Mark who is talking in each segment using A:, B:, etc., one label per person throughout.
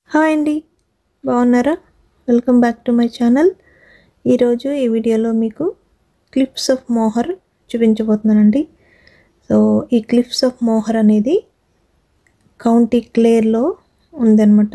A: hi అండి బాగున్నారా welcome back to my channel ఈరోజు ఈ వీడియోలో మీకు క్లిప్స్ ఆఫ్ మోహర్ చూపించబోతున్నానండి సో ఈ క్లిప్స్ ఆఫ్ మోహర్ అనేది కౌంటీ క్లేర్లో ఉందన్నమాట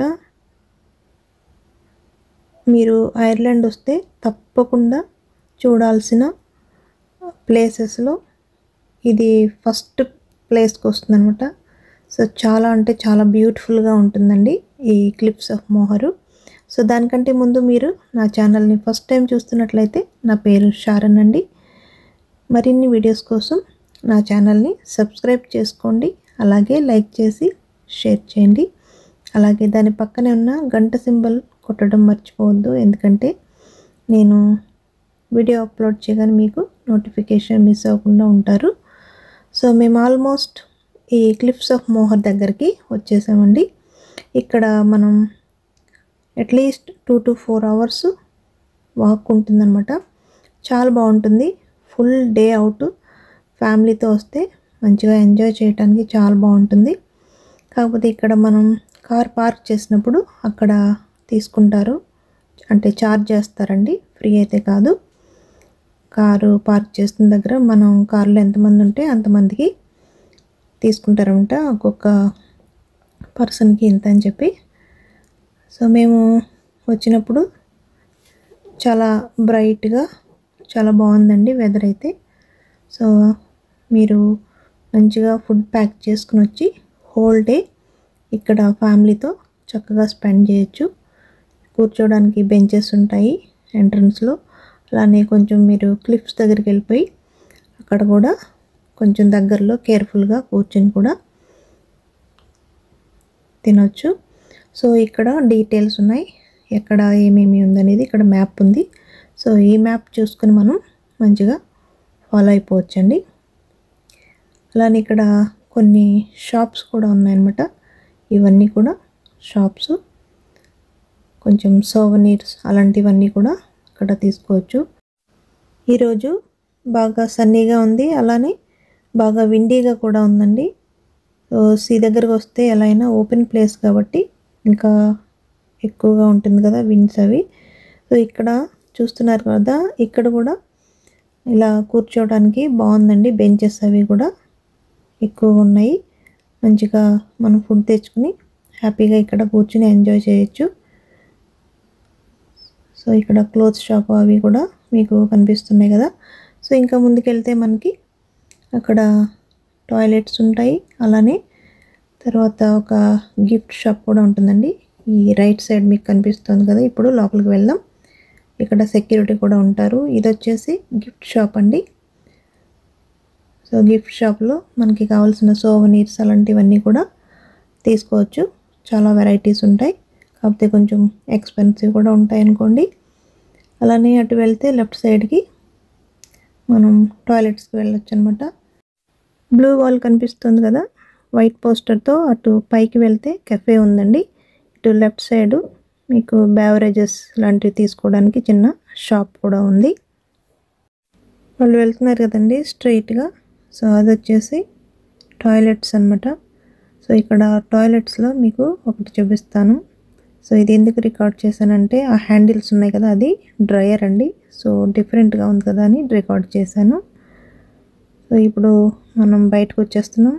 A: మీరు ఐర్లాండ్ వస్తే తప్పకుండా చూడాల్సిన ప్లేసెస్లో ఇది ఫస్ట్ ప్లేస్కి వస్తుందన్నమాట సో చాలా అంటే చాలా బ్యూటిఫుల్గా ఉంటుందండి ఈ క్లిప్స్ ఆఫ్ మోహరు సో దానికంటే ముందు మీరు నా ఛానల్ని ఫస్ట్ టైం చూస్తున్నట్లయితే నా పేరు షారన్ అండి మరిన్ని వీడియోస్ కోసం నా ఛానల్ని సబ్స్క్రైబ్ చేసుకోండి అలాగే లైక్ చేసి షేర్ చేయండి అలాగే దాని పక్కనే ఉన్న గంట సింబల్ కొట్టడం మర్చిపోవద్దు ఎందుకంటే నేను వీడియో అప్లోడ్ చేయగానే మీకు నోటిఫికేషన్ మిస్ అవ్వకుండా ఉంటారు సో మేము ఆల్మోస్ట్ ఈ క్లిప్స్ ఆఫ్ మోహర్ దగ్గరికి వచ్చేసామండి ఇక్కడ మనం at least two to four hours walk ఉంటుందన్నమాట చాలా బాగుంటుంది ఫుల్ డే అవుట్ ఫ్యామిలీతో వస్తే మంచిగా ఎంజాయ్ చేయడానికి చాలా బాగుంటుంది కాకపోతే ఇక్కడ మనం కార్ పార్క్ చేసినప్పుడు అక్కడ తీసుకుంటారు అంటే ఛార్జ్ చేస్తారండి ఫ్రీ అయితే కాదు కారు పార్క్ చేసిన దగ్గర మనం కారులో ఎంతమంది ఉంటే అంతమందికి తీసుకుంటారనమాట ఒక్కొక్క పర్సన్కి ఇంత అని చెప్పి సో మేము వచ్చినప్పుడు చాలా బ్రైట్గా చాలా బాగుందండి వెదర్ అయితే సో మీరు మంచిగా ఫుడ్ ప్యాక్ చేసుకుని వచ్చి హోల్ డే ఇక్కడ ఫ్యామిలీతో చక్కగా స్పెండ్ చేయొచ్చు కూర్చోడానికి బెంచెస్ ఉంటాయి ఎంట్రన్స్లో అలానే కొంచెం మీరు క్లిప్స్ దగ్గరికి వెళ్ళిపోయి అక్కడ కూడా కొంచెం దగ్గరలో కేర్ఫుల్గా కూర్చొని కూడా తినొచ్చు సో ఇక్కడ డీటెయిల్స్ ఉన్నాయి ఎక్కడ ఏమేమి ఉందనేది ఇక్కడ మ్యాప్ ఉంది సో ఈ మ్యాప్ చూసుకుని మనం మంచిగా ఫాలో అయిపోవచ్చండి అలానే ఇక్కడ కొన్ని షాప్స్ కూడా ఉన్నాయన్నమాట ఇవన్నీ కూడా షాప్స్ కొంచెం సోవనీర్స్ అలాంటివన్నీ కూడా ఇక్కడ తీసుకోవచ్చు ఈరోజు బాగా సన్నీగా ఉంది అలానే బాగా విండీగా కూడా ఉందండి సో సీ దగ్గరకు వస్తే ఎలా అయినా ఓపెన్ ప్లేస్ కాబట్టి ఇంకా ఎక్కువగా ఉంటుంది కదా విండ్స్ అవి సో ఇక్కడ చూస్తున్నారు కదా ఇక్కడ కూడా ఇలా కూర్చోవడానికి బాగుందండి బెంచెస్ అవి కూడా ఎక్కువగా ఉన్నాయి మంచిగా మనం ఫుడ్ తెచ్చుకుని హ్యాపీగా ఇక్కడ కూర్చుని ఎంజాయ్ చేయొచ్చు సో ఇక్కడ క్లోత్ షాప్ అవి కూడా మీకు కనిపిస్తున్నాయి కదా సో ఇంకా ముందుకెళ్తే మనకి అక్కడ టాయిలెట్స్ ఉంటాయి అలానే తర్వాత ఒక గిఫ్ట్ షాప్ కూడా ఉంటుందండి ఈ రైట్ సైడ్ మీకు కనిపిస్తుంది కదా ఇప్పుడు లోపలికి వెళ్దాం ఇక్కడ సెక్యూరిటీ కూడా ఉంటారు ఇది వచ్చేసి గిఫ్ట్ షాప్ అండి సో గిఫ్ట్ షాప్లో మనకి కావాల్సిన సోవనీర్స్ అలాంటివన్నీ కూడా తీసుకోవచ్చు చాలా వెరైటీస్ ఉంటాయి కాకపోతే కొంచెం ఎక్స్పెన్సివ్ కూడా ఉంటాయి అనుకోండి అలానే అటు వెళ్తే లెఫ్ట్ సైడ్కి మనం టాయిలెట్స్కి వెళ్ళొచ్చు అనమాట బ్లూ వాల్ కనిపిస్తుంది కదా వైట్ పోస్టర్తో అటు పైకి వెళ్తే కెఫే ఉందండి ఇటు లెఫ్ట్ సైడు మీకు బ్యావరేజెస్ లాంటివి తీసుకోవడానికి చిన్న షాప్ కూడా ఉంది వాళ్ళు వెళ్తున్నారు కదండి స్ట్రైట్గా సో అది వచ్చేసి టాయిలెట్స్ అనమాట సో ఇక్కడ టాయిలెట్స్లో మీకు ఒకటి చూపిస్తాను సో ఇది ఎందుకు రికార్డ్ చేశానంటే ఆ హ్యాండిల్స్ ఉన్నాయి కదా అది డ్రయర్ అండి సో డిఫరెంట్గా ఉంది కదా అని రికార్డ్ చేశాను సో ఇప్పుడు మనం బయటకు వచ్చేస్తున్నాం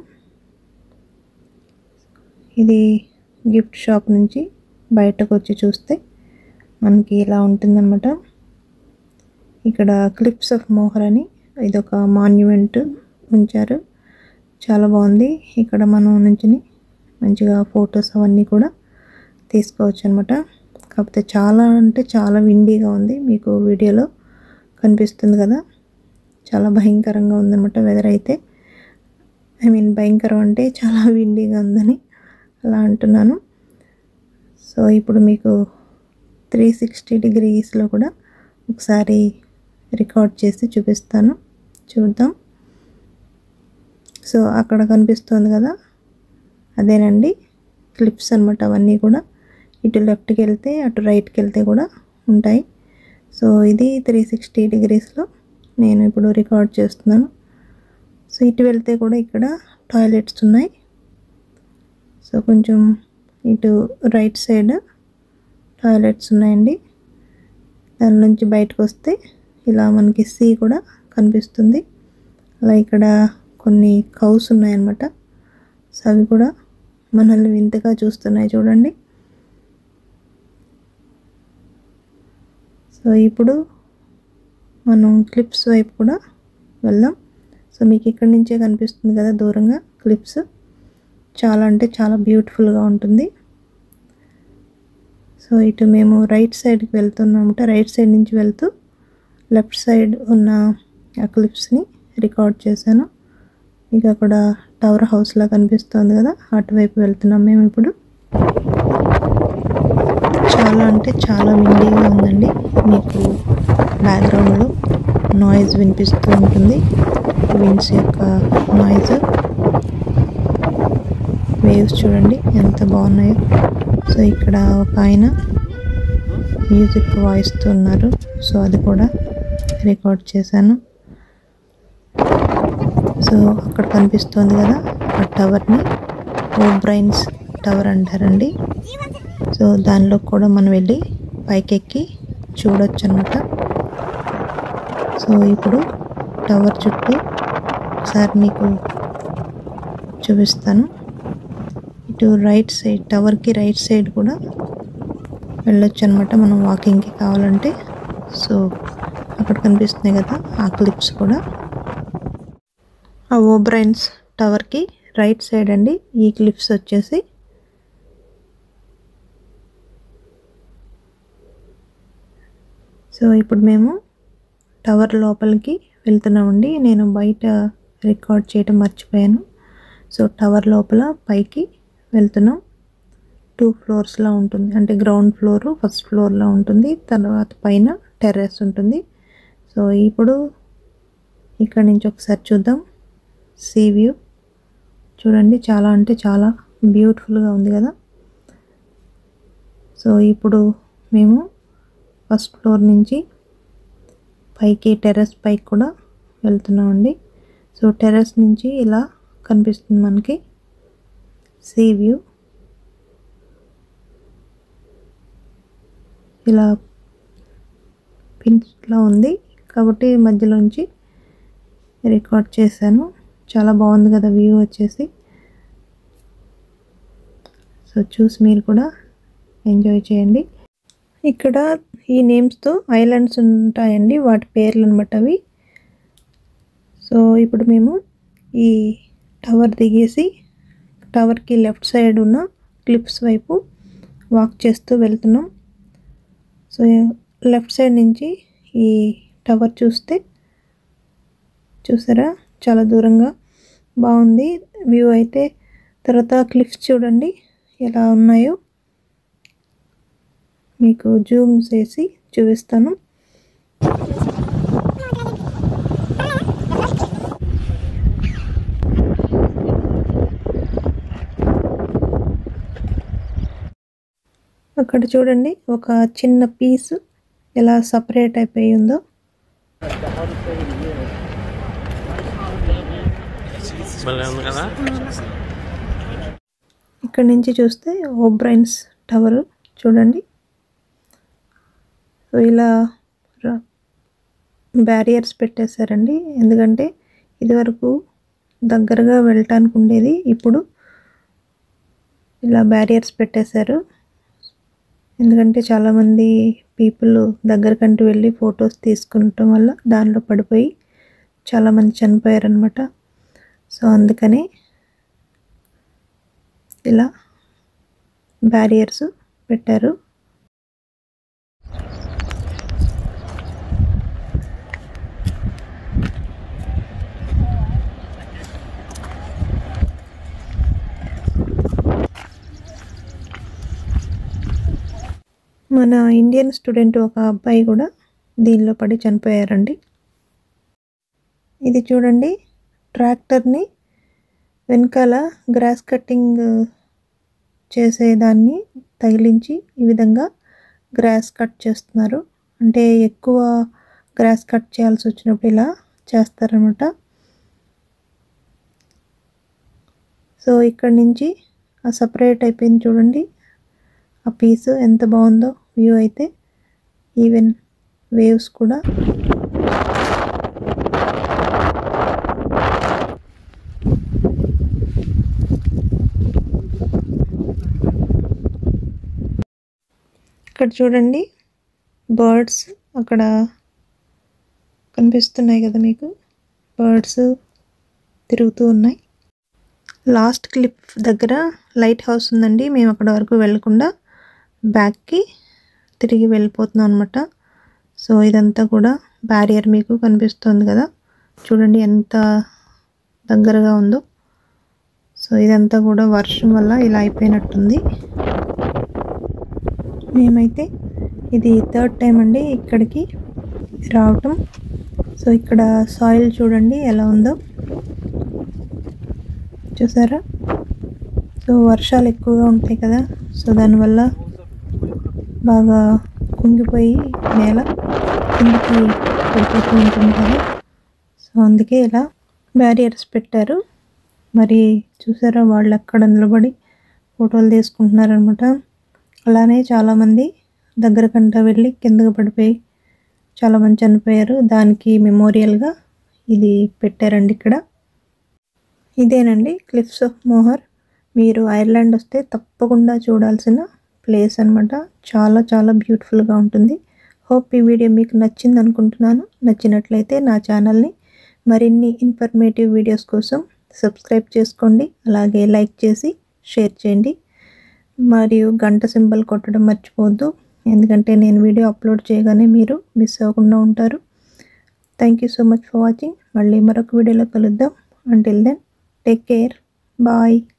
A: ఇది గిఫ్ట్ షాప్ నుంచి బయటకు వచ్చి చూస్తే మనకి ఇలా ఉంటుందన్నమాట ఇక్కడ క్లిప్స్ ఆఫ్ మోహర్ అని ఇది ఒక మాన్యుమెంట్ ఉంచారు చాలా బాగుంది ఇక్కడ మనం నుంచి మంచిగా ఫొటోస్ అవన్నీ కూడా తీసుకోవచ్చు అనమాట కాకపోతే చాలా అంటే చాలా విండీగా ఉంది మీకు వీడియోలో కనిపిస్తుంది కదా చాలా భయంకరంగా ఉందన్నమాట వెదర్ అయితే ఐ మీన్ భయంకరం అంటే చాలా విండీగా ఉందని అలా అంటున్నాను సో ఇప్పుడు మీకు త్రీ సిక్స్టీ డిగ్రీస్లో కూడా ఒకసారి రికార్డ్ చేసి చూపిస్తాను చూద్దాం సో అక్కడ కనిపిస్తుంది కదా అదేనండి క్లిప్స్ అనమాట అవన్నీ కూడా ఇటు లెఫ్ట్కి వెళ్తే అటు రైట్కి వెళ్తే కూడా ఉంటాయి సో ఇది త్రీ సిక్స్టీ డిగ్రీస్లో నేను ఇప్పుడు రికార్డ్ చేస్తున్నాను సో ఇటు వెళ్తే కూడా ఇక్కడ టాయిలెట్స్ ఉన్నాయి సో కొంచెం ఇటు రైట్ సైడ్ టాయిలెట్స్ ఉన్నాయండి దాని నుంచి బయటకు వస్తే ఇలా మనకి సీ కూడా కనిపిస్తుంది అలా ఇక్కడ కొన్ని కౌస్ ఉన్నాయన్నమాట సో అవి కూడా మనల్ని వింతగా చూస్తున్నాయి చూడండి సో ఇప్పుడు మనం క్లిప్స్ వైపు కూడా వెళ్దాం సో మీకు ఇక్కడి నుంచే కనిపిస్తుంది కదా దూరంగా క్లిప్స్ చాలా అంటే చాలా బ్యూటిఫుల్గా ఉంటుంది సో ఇటు మేము రైట్ సైడ్కి వెళ్తున్నామట రైట్ సైడ్ నుంచి వెళ్తూ లెఫ్ట్ సైడ్ ఉన్న ఆ క్లిప్స్ని రికార్డ్ చేశాను మీకు అక్కడ టవర్ హౌస్లా కనిపిస్తుంది కదా అటువైపు వెళ్తున్నాం మేము ఇప్పుడు చాలా అంటే చాలా విండీగా ఉందండి మీకు బ్యాక్గ్రౌండ్లో నాయిస్ వినిపిస్తూ ఉంటుంది విండ్స్ యొక్క నాయిస్ వేవ్స్ చూడండి ఎంత బాగున్నాయో సో ఇక్కడ ఒక ఆయన మ్యూజిక్ వాయిస్తున్నారు సో అది కూడా రికార్డ్ చేశాను సో అక్కడ కనిపిస్తుంది కదా ఆ టవర్ని ఓబ్రైన్స్ టవర్ అంటారండి సో దానిలో కూడా మనం వెళ్ళి పైకెక్కి చూడొచ్చు అనమాట సో ఇప్పుడు టవర్ చుట్టూ ఒకసారి మీకు చూపిస్తాను ఇటు రైట్ సైడ్ టవర్కి రైట్ సైడ్ కూడా వెళ్ళొచ్చు అనమాట మనం వాకింగ్కి కావాలంటే సో అక్కడ కనిపిస్తున్నాయి కదా ఆ క్లిప్స్ కూడా ఆ ఓబ్రైన్స్ టవర్కి రైట్ సైడ్ అండి ఈ క్లిప్స్ వచ్చేసి సో ఇప్పుడు మేము టవర్ లోపలికి వెళ్తున్నామండి నేను బయట రికార్డ్ చేయడం మర్చిపోయాను సో టవర్ లోపల పైకి వెళ్తున్నాం టూ ఫ్లోర్స్లో ఉంటుంది అంటే గ్రౌండ్ ఫ్లోర్ ఫస్ట్ ఫ్లోర్లో ఉంటుంది తర్వాత పైన టెర్రస్ ఉంటుంది సో ఇప్పుడు ఇక్కడ నుంచి ఒకసారి చూద్దాం సీ వ్యూ చూడండి చాలా అంటే చాలా బ్యూటిఫుల్గా ఉంది కదా సో ఇప్పుడు మేము ఫస్ట్ ఫ్లోర్ నుంచి పైకి టెర్రస్ పైకి కూడా వెళ్తున్నామండి సో టెర్రస్ నుంచి ఇలా కనిపిస్తుంది మనకి సీ వ్యూ ఇలా పిన్స్లా ఉంది కాబట్టి మధ్యలోంచి రికార్డ్ చేశాను చాలా బాగుంది కదా వ్యూ వచ్చేసి సో చూసి మీరు కూడా ఎంజాయ్ చేయండి ఇక్కడ ఈ నేమ్స్తో ఐలాండ్స్ ఉంటాయండి వాటి పేర్లు అనమాట అవి సో ఇప్పుడు మేము ఈ టవర్ దిగేసి టవర్కి లెఫ్ట్ సైడ్ ఉన్న క్లిప్స్ వైపు వాక్ చేస్తూ వెళ్తున్నాం సో లెఫ్ట్ సైడ్ నుంచి ఈ టవర్ చూస్తే చూసారా చాలా దూరంగా బాగుంది వ్యూ అయితే తర్వాత క్లిఫ్స్ చూడండి ఎలా ఉన్నాయో మీకు జూమ్ చేసి చూపిస్తాను అక్కడ చూడండి ఒక చిన్న పీస్ ఎలా సపరేట్ అయిపోయి ఉందో
B: భలే ఉంది కదా
A: ఇక్కడ నుంచి చూస్తే ఓబ్రైన్స్ టవర్ చూడండి సో ఇలా బ్యారియర్స్ పెట్టేశారండి ఎందుకంటే ఇదివరకు దగ్గరగా వెళ్ళటానికి ఉండేది ఇప్పుడు ఇలా బ్యారియర్స్ పెట్టేశారు ఎందుకంటే చాలామంది పీపుల్ దగ్గరకంటూ వెళ్ళి ఫొటోస్ తీసుకుంటం వల్ల దానిలో పడిపోయి చాలామంది చనిపోయారనమాట సో అందుకని ఇలా బ్యారియర్స్ పెట్టారు మన ఇండియన్ స్టూడెంట్ ఒక అబ్బాయి కూడా దీనిలో పడి చనిపోయారండి ఇది చూడండి ట్రాక్టర్ని వెనకాల గ్రాస్ కట్టింగ్ చేసేదాన్ని తగిలించి ఈ విధంగా గ్రాస్ కట్ చేస్తున్నారు అంటే ఎక్కువ గ్రాస్ కట్ చేయాల్సి వచ్చినప్పుడు ఇలా చేస్తారనమాట సో ఇక్కడ నుంచి ఆ సపరేట్ అయిపోయింది చూడండి ఆ పీస్ ఎంత బాగుందో వ్యూ అయితే ఈవెన్ వేవ్స్ కూడా ఇక్కడ చూడండి బర్డ్స్ అక్కడ కనిపిస్తున్నాయి కదా మీకు బర్డ్స్ తిరుగుతూ ఉన్నాయి లాస్ట్ క్లిప్ దగ్గర లైట్ హౌస్ ఉందండి మేము అక్కడ వరకు వెళ్ళకుండా బ్యాక్కి తిరిగి వెళ్ళిపోతున్నాం అనమాట సో ఇదంతా కూడా బ్యారియర్ మీకు కనిపిస్తుంది కదా చూడండి ఎంత దగ్గరగా ఉందో సో ఇదంతా కూడా వర్షం వల్ల ఇలా అయిపోయినట్టుంది మేమైతే ఇది థర్డ్ టైం అండి ఇక్కడికి రావటం సో ఇక్కడ సాయిల్ చూడండి ఎలా ఉందో చూసారా సో వర్షాలు ఎక్కువగా ఉంటాయి కదా సో దానివల్ల బాగా కుంగిపోయి నేల కిందకి పడిపోతూ ఉంటుంది కదా సో అందుకే ఇలా బ్యారియర్స్ పెట్టారు మరి చూసారా వాళ్ళు అక్కడ నిలబడి ఫోటోలు తీసుకుంటున్నారనమాట అలానే చాలామంది దగ్గర కంట వెళ్ళి కిందకి పడిపోయి చాలామంది చనిపోయారు దానికి మెమోరియల్గా ఇది పెట్టారండి ఇక్కడ ఇదేనండి క్లిఫ్స్ ఆఫ్ మోహర్ మీరు ఐర్లాండ్ వస్తే తప్పకుండా చూడాల్సిన ప్లేస్ అనమాట చాలా చాలా బ్యూటిఫుల్గా ఉంటుంది హోప్ ఈ వీడియో మీకు నచ్చింది అనుకుంటున్నాను నచ్చినట్లయితే నా ఛానల్ని మరిన్ని ఇన్ఫర్మేటివ్ వీడియోస్ కోసం సబ్స్క్రైబ్ చేసుకోండి అలాగే లైక్ చేసి షేర్ చేయండి మరియు గంట సింబల్ కొట్టడం మర్చిపోవద్దు ఎందుకంటే నేను వీడియో అప్లోడ్ చేయగానే మీరు మిస్ అవ్వకుండా ఉంటారు thank you so much for watching మళ్ళీ మరొక వీడియోలో కలుద్దాం until then take care bye